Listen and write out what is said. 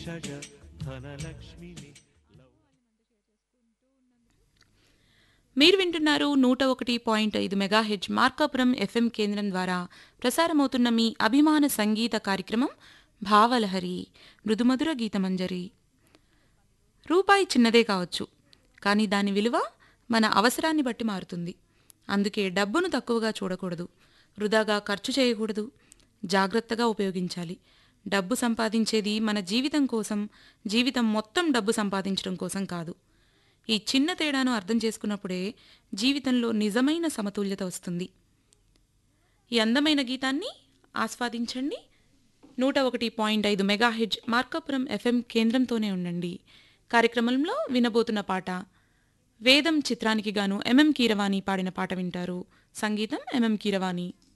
భిక్షజ ధనలక్ష్మిని మీరు వింటున్నారు నూట ఒకటి పాయింట్ ఐదు మెగాహెచ్ మార్కాపురం ఎఫ్ఎం కేంద్రం ద్వారా ప్రసారమవుతున్న మీ అభిమాన సంగీత కార్యక్రమం భావలహరి మృదుమధుర గీతమంజరి రూపాయి చిన్నదే కావచ్చు కానీ దాని విలువ మన అవసరాన్ని బట్టి మారుతుంది అందుకే డబ్బును తక్కువగా చూడకూడదు వృధాగా ఖర్చు చేయకూడదు జాగ్రత్తగా ఉపయోగించాలి డబ్బు సంపాదించేది మన జీవితం కోసం జీవితం మొత్తం డబ్బు సంపాదించడం కోసం కాదు ఈ చిన్న తేడాను అర్థం చేసుకున్నప్పుడే జీవితంలో నిజమైన సమతుల్యత వస్తుంది ఈ అందమైన గీతాన్ని ఆస్వాదించండి నూట ఒకటి పాయింట్ ఐదు మెగాహెజ్ మార్కాపురం ఎఫ్ఎం కేంద్రంతోనే ఉండండి కార్యక్రమంలో వినబోతున్న పాట వేదం చిత్రానికి గాను ఎంఎం కీరవాణి పాడిన పాట వింటారు సంగీతం ఎంఎం కీరవాణి